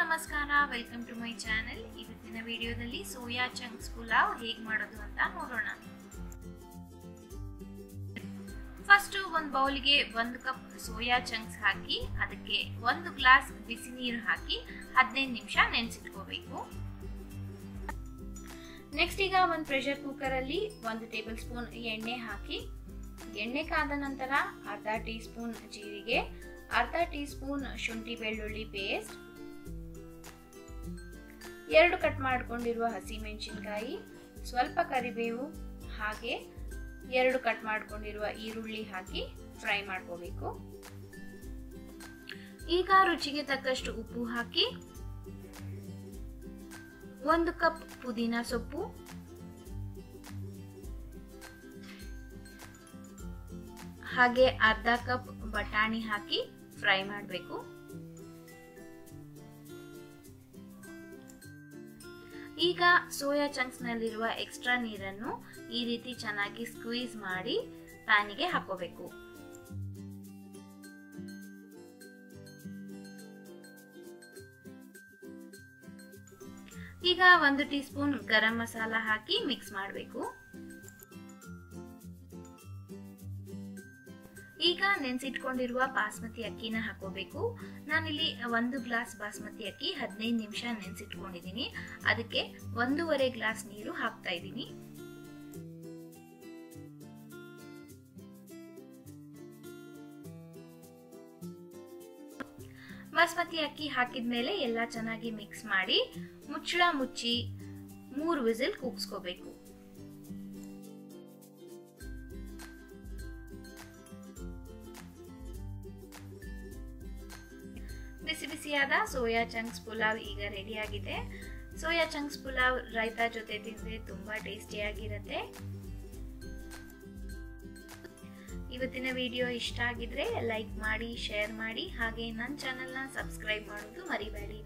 ನಮಸ್ಕಾರ welcome to my channel ಇವತ್ತಿನ ವಿಡಿಯೋದಲ್ಲಿ ಸೋಯಾ ಚಂಕ್ಸ್ ಪುಲಾವ್ ಹೇಗೆ ಮಾಡೋದು ಅಂತ ನೋಡೋಣ ಫಸ್ಟ್ ಒಂದು ಬೌಲ್ಗೆ ಒಂದು ಕಪ್ ಸೋಯಾ ಚಂಕ್ಸ್ ಹಾಕಿ ಅದಕ್ಕೆ ಒಂದು ಗ್ಲಾಸ್ ಬಿಸಿ ನೀರು ಹಾಕಿ ಹದಿನೈದು ನಿಮಿಷ ನೆನೆಸಿಟ್ಕೋಬೇಕು ನೆಕ್ಸ್ಟ್ ಈಗ ಒಂದು ಪ್ರೆಷರ್ ಕುಕ್ಕರ್ ಅಲ್ಲಿ ಒಂದು ಟೇಬಲ್ ಸ್ಪೂನ್ ಎಣ್ಣೆ ಹಾಕಿ ಎಣ್ಣೆ ಕಾದ ನಂತರ ಅರ್ಧ ಟೀ ಸ್ಪೂನ್ ಜೀರಿಗೆ ಅರ್ಧ ಟೀ ಸ್ಪೂನ್ ಶುಂಠಿ ಬೆಳ್ಳುಳ್ಳಿ ಪೇಸ್ಟ್ ಎರಡು ಕಟ್ ಮಾಡಿಕೊಂಡಿರುವ ಹಸಿಮೆಣಸಿನಕಾಯಿ ಸ್ವಲ್ಪ ಕರಿಬೇವು ಹಾಗೆ ಎರಡು ಕಟ್ ಮಾಡ್ಕೊಂಡಿರುವ ಈರುಳ್ಳಿ ಹಾಕಿ ಫ್ರೈ ಮಾಡ್ಕೋಬೇಕು ಈಗ ರುಚಿಗೆ ತಕ್ಕಷ್ಟು ಉಪ್ಪು ಹಾಕಿ ಒಂದು ಕಪ್ ಪುದೀನ ಸೊಪ್ಪು ಹಾಗೆ ಅರ್ಧ ಕಪ್ ಬಟಾಣಿ ಹಾಕಿ ಫ್ರೈ ಮಾಡಬೇಕು ಈಗ ಸೋಯಾ ಚಂಕ್ಸ್ ನಲ್ಲಿರುವ ಎಕ್ಸ್ಟ್ರಾ ನೀರನ್ನು ಈ ರೀತಿ ಚೆನ್ನಾಗಿ ಸ್ಕ್ವೀಸ್ ಮಾಡಿ ಪ್ಯಾನಿಗೆ ಹಾಕೋಬೇಕು ಈಗ ಒಂದು ಟೀ ಸ್ಪೂನ್ ಗರಂ ಮಸಾಲ ಹಾಕಿ ಮಿಕ್ಸ್ ಮಾಡಬೇಕು ಈಗ ನೆನ್ಸಿಟ್ಕೊಂಡಿರುವ ಬಾಸ್ಮತಿ ಅಕ್ಕಿನ ಹಾಕೋಬೇಕು ನಾನಿಲ್ಲಿ ಒಂದು ಗ್ಲಾಸ್ ಬಾಸ್ಮತಿ ಅಕ್ಕಿ ಹದಿನೈದು ನಿಮಿಷ ನೆನ್ಸಿಟ್ಕೊಂಡಿದ್ದೀನಿ ಅದಕ್ಕೆ ಒಂದೂವರೆ ಗ್ಲಾಸ್ ನೀರು ಹಾಕ್ತಾ ಇದ್ದೀನಿ ಬಾಸ್ಮತಿ ಅಕ್ಕಿ ಹಾಕಿದ್ಮೇಲೆ ಎಲ್ಲ ಚೆನ್ನಾಗಿ ಮಿಕ್ಸ್ ಮಾಡಿ ಮುಚ್ಚಳ ಮುಚ್ಚಿ ಮೂರು ವಿಸಿಲ್ ಕೂಗ್ಸ್ಕೋಬೇಕು ಬಿಸಿ ಬಿಸಿಯಾದ ಸೋಯಾ ಚಂಕ್ಸ್ ಪುಲಾವ್ ಈಗ ರೆಡಿ ಆಗಿದೆ ಸೋಯಾ ಚಂಕ್ಸ್ ಪುಲಾವ್ ರೈತಾ ಜೊತೆ ತಿಂದರೆ ತುಂಬಾ ಟೇಸ್ಟಿಯಾಗಿರುತ್ತೆ ಇವತ್ತಿನ ವಿಡಿಯೋ ಇಷ್ಟ ಆಗಿದ್ರೆ ಲೈಕ್ ಮಾಡಿ ಶೇರ್ ಮಾಡಿ ಹಾಗೆ ನನ್ನ ಚಾನಲ್ನ ಸಬ್ಸ್ಕ್ರೈಬ್ ಮಾಡೋದು ಮರಿಬೇಡಿ